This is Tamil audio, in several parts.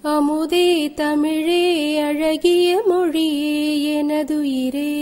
அமுதே தமிழே அழகிய மொழியே எனதுயிரே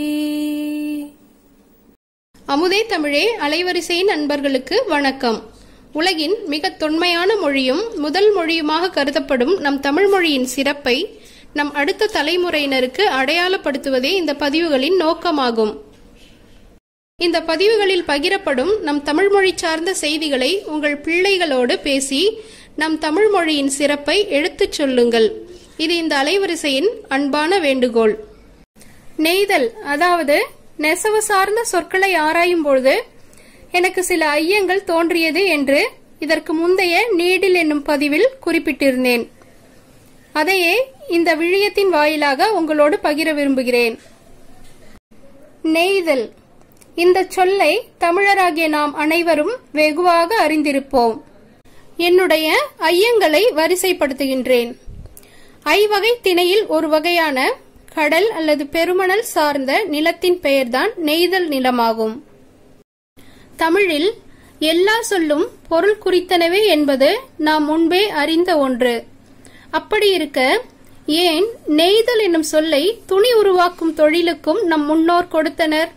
அமுதே தமிழே அலைவரிசை நண்பர்களுக்கு வணக்கம் உலகின் மிக தொன்மையான மொழியும் முதல் மொழியுமாக கருதப்படும் நம் தமிழ் மொழியின் சிறப்பை நம் அடுத்த தலைமுறையினருக்கு அடையாளப்படுத்துவதே இந்த பதிவுகளின் நோக்கமாகும் இந்த பதிவுகளில் பகிரப்படும் நம் தமிழ் மொழி சார்ந்த செய்திகளை உங்கள் பிள்ளைகளோடு பேசி நம் தமிழ் மொழியின் சிறப்பை எடுத்துச் சொல்லுங்கள் இது இந்த அலைவரிசையின் அன்பான வேண்டுகோள் நெய்தல் அதாவது நெசவு சார்ந்த சொற்களை ஆராயும் பொழுது எனக்கு சில ஐயங்கள் தோன்றியது என்று இதற்கு முந்தைய நீடில் என்னும் பதிவில் குறிப்பிட்டிருந்தேன் அதையே இந்த விழியத்தின் வாயிலாக உங்களோடு பகிர விரும்புகிறேன் நெய்தல் இந்த சொல்லை தமிழராகிய நாம் அனைவரும் வெகுவாக அறிந்திருப்போம் என்னுடைய ஐயங்களை வரிசைப்படுத்துகின்றேன் ஐவகை திணையில் ஒரு வகையான கடல் அல்லது பெருமணல் சார்ந்த நிலத்தின் பெயர்தான் நெய்தல் நிலமாகும் தமிழில் எல்லா சொல்லும் பொருள் குறித்தனவே என்பது நாம் முன்பே அறிந்த ஒன்று அப்படி இருக்க ஏன் நெய்தல் என்னும் சொல்லை துணி உருவாக்கும் தொழிலுக்கும் நம் முன்னோர் கொடுத்தனர்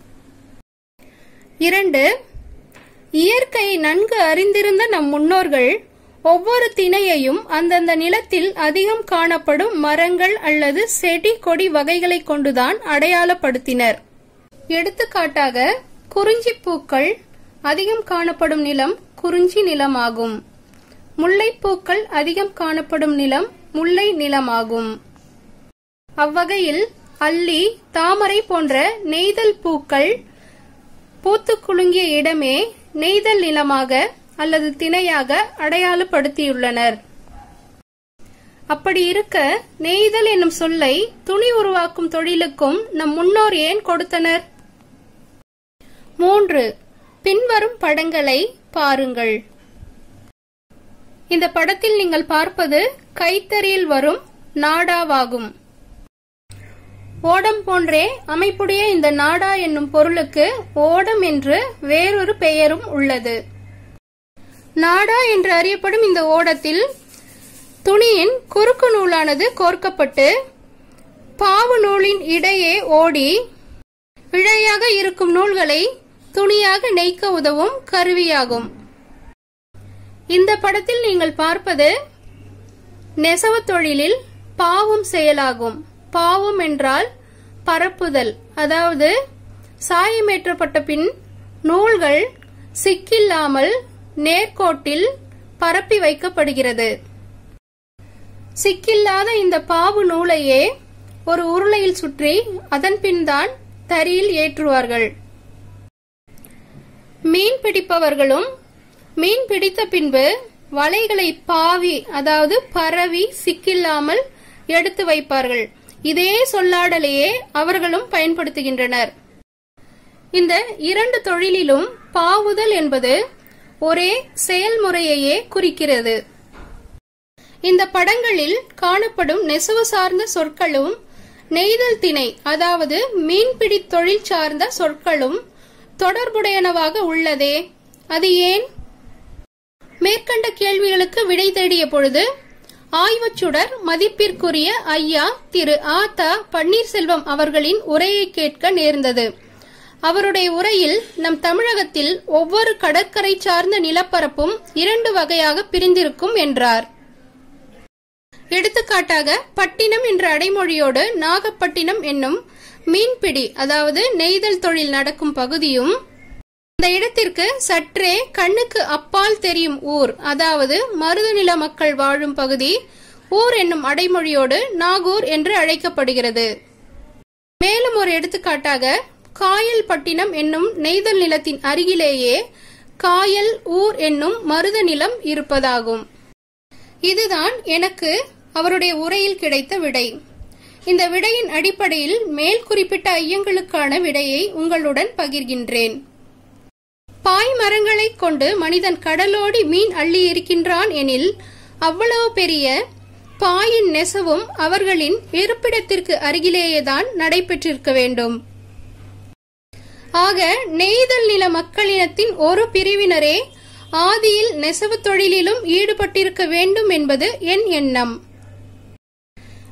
இரண்டு இயற்கையை நன்கு அறிந்திருந்த நம் முன்னோர்கள் ஒவ்வொரு திணையையும் அந்தந்த நிலத்தில் அதிகம் காணப்படும் மரங்கள் அல்லது செடி கொடி வகைகளை கொண்டுதான் அடையாளப்படுத்தினர் எடுத்துக்காட்டாக குறிஞ்சி பூக்கள் அதிகம் காணப்படும் நிலம் குறிஞ்சி நிலமாகும் முல்லைப்பூக்கள் அதிகம் காணப்படும் நிலம் முல்லை நிலமாகும் அவ்வகையில் அல்லி தாமரை போன்ற நெய்தல் பூக்கள் பூத்து குலுங்கிய இடமே நெய்தல் நிலமாக அல்லது திணையாக அடையாளப்படுத்தியுள்ளனர் அப்படி இருக்க நெய்தல் என்னும் சொல்லை துணி உருவாக்கும் தொழிலுக்கும் நம் முன்னோர் ஏன் கொடுத்தனர் மூன்று பின்வரும் படங்களை பாருங்கள் இந்த படத்தில் நீங்கள் பார்ப்பது கைத்தறியில் வரும் நாடாவாகும் ஓடம் போன்றே அமைப்புடைய இந்த நாடா என்னும் பொருளுக்கு ஓடம் என்று வேறொரு பெயரும் உள்ளது நாடா என்று அறியப்படும் இந்த ஓடத்தில் துணியின் குறுக்கு நூலானது கோர்க்கப்பட்டு பாவு நூலின் இடையே ஓடி இழையாக இருக்கும் நூல்களை துணியாக நெய்க்க உதவும் கருவியாகும் இந்த படத்தில் நீங்கள் பார்ப்பது நெசவு தொழிலில் பாவும் செயலாகும் பாவம் என்றால் பரப்புதல் அதாவது சாயமேற்றப்பட்ட பின் நூல்கள் சிக்கில்லாமல் நேர்கோட்டில் பரப்பி வைக்கப்படுகிறது சிக்கில்லாத இந்த பாவு நூலையே ஒரு உருளையில் சுற்றி அதன் பின் தான் தரியில் ஏற்றுவார்கள் மீன் பிடிப்பவர்களும் மீன் பிடித்த பின்பு வலைகளை பாவி அதாவது பரவி சிக்கில்லாமல் எடுத்து வைப்பார்கள் இதே சொல்லாடலையே அவர்களும் பயன்படுத்துகின்றனர் இந்த இரண்டு தொழிலிலும் பாவுதல் என்பது ஒரே செயல்முறையையே குறிக்கிறது இந்த படங்களில் காணப்படும் நெசவு சார்ந்த சொற்களும் நெய்தல் திணை அதாவது மீன்பிடி தொழில் சார்ந்த சொற்களும் தொடர்புடையனவாக உள்ளதே அது ஏன் மேற்கண்ட கேள்விகளுக்கு விடை தேடிய பொழுது ஆய்வுச்சுடர் மதிப்பிற்குரிய ஐயா திரு ஆ த பன்னீர்செல்வம் அவர்களின் உரையை கேட்க நேர்ந்தது அவருடைய உரையில் நம் தமிழகத்தில் ஒவ்வொரு கடற்கரை சார்ந்த நிலப்பரப்பும் இரண்டு வகையாக பிரிந்திருக்கும் என்றார் எடுத்துக்காட்டாக பட்டினம் என்ற அடைமொழியோடு நாகப்பட்டினம் என்னும் மீன்பிடி அதாவது நெய்தல் தொழில் நடக்கும் பகுதியும் இந்த இடத்திற்கு சற்றே கண்ணுக்கு அப்பால் தெரியும் ஊர் அதாவது மருதநில மக்கள் வாழும் பகுதி ஊர் என்னும் அடைமொழியோடு நாகூர் என்று அழைக்கப்படுகிறது மேலும் ஒரு எடுத்துக்காட்டாக காயல் பட்டினம் என்னும் நெய்தல் நிலத்தின் அருகிலேயே காயல் ஊர் என்னும் மருத நிலம் இருப்பதாகும் இதுதான் எனக்கு அவருடைய உரையில் கிடைத்த விடை இந்த விடையின் அடிப்படையில் மேல் குறிப்பிட்ட ஐயங்களுக்கான விடையை உங்களுடன் பகிர்கின்றேன் பாய் மரங்களை கொண்டு மனிதன் கடலோடி மீன் அள்ளி இருக்கின்றான் எனில் அவ்வளவு பெரிய பாயின் நெசவும் அவர்களின் இருப்பிடத்திற்கு அருகிலேயேதான் நடைபெற்றிருக்க வேண்டும் ஆக நெய்தல் நில மக்களினத்தின் ஒரு பிரிவினரே ஆதியில் நெசவு தொழிலிலும் ஈடுபட்டிருக்க வேண்டும் என்பது என் எண்ணம்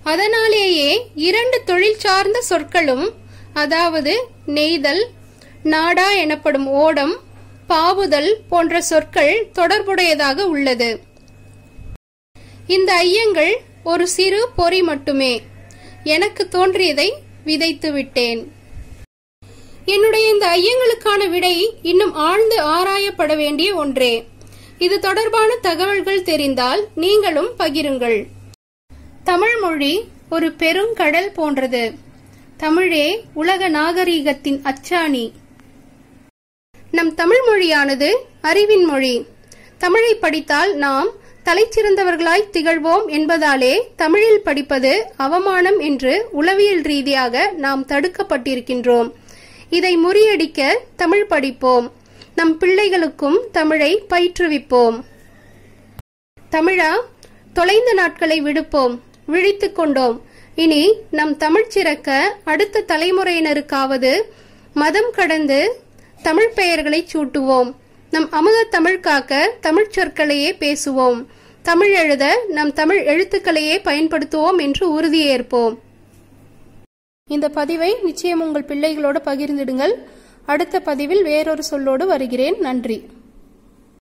அதனாலேயே இரண்டு தொழில் சார்ந்த சொற்களும் அதாவது நெய்தல் நாடா எனப்படும் ஓடம் பாவுதல் போன்ற சொற்கள் தொடர்புடையதாக உள்ளது இந்த ஐயங்கள் ஒரு சிறு பொறி மட்டுமே எனக்கு தோன்றியதை விதைத்து விட்டேன் என்னுடைய இந்த ஐயங்களுக்கான விடை இன்னும் ஆழ்ந்து ஆராயப்பட வேண்டிய ஒன்றே இது தொடர்பான தகவல்கள் தெரிந்தால் நீங்களும் பகிருங்கள் தமிழ் மொழி ஒரு பெருங்கடல் போன்றது தமிழே உலக நாகரீகத்தின் அச்சாணி நம் தமிழ் மொழியானது அறிவின் மொழி தமிழை படித்தால் நாம் தலைச்சிறந்தவர்களாய் திகழ்வோம் என்பதாலே தமிழில் படிப்பது அவமானம் என்று உளவியல் ரீதியாக நாம் தடுக்கப்பட்டிருக்கின்றோம் இதை முறியடிக்க தமிழ் படிப்போம் நம் பிள்ளைகளுக்கும் தமிழை பயிற்றுவிப்போம் தமிழா தொலைந்த நாட்களை விடுப்போம் விழித்துக் கொண்டோம் இனி நம் தமிழ் சிறக்க அடுத்த தலைமுறையினருக்காவது மதம் கடந்து தமிழ் பெயர்களை சூட்டுவோம் நம் அமுத தமிழ் காக்க தமிழ் சொற்களையே பேசுவோம் தமிழ் எழுத நம் தமிழ் எழுத்துக்களையே பயன்படுத்துவோம் என்று உறுதியேற்போம் இந்த பதிவை நிச்சயம் உங்கள் பிள்ளைகளோடு பகிர்ந்திடுங்கள் அடுத்த பதிவில் வேறொரு சொல்லோடு வருகிறேன் நன்றி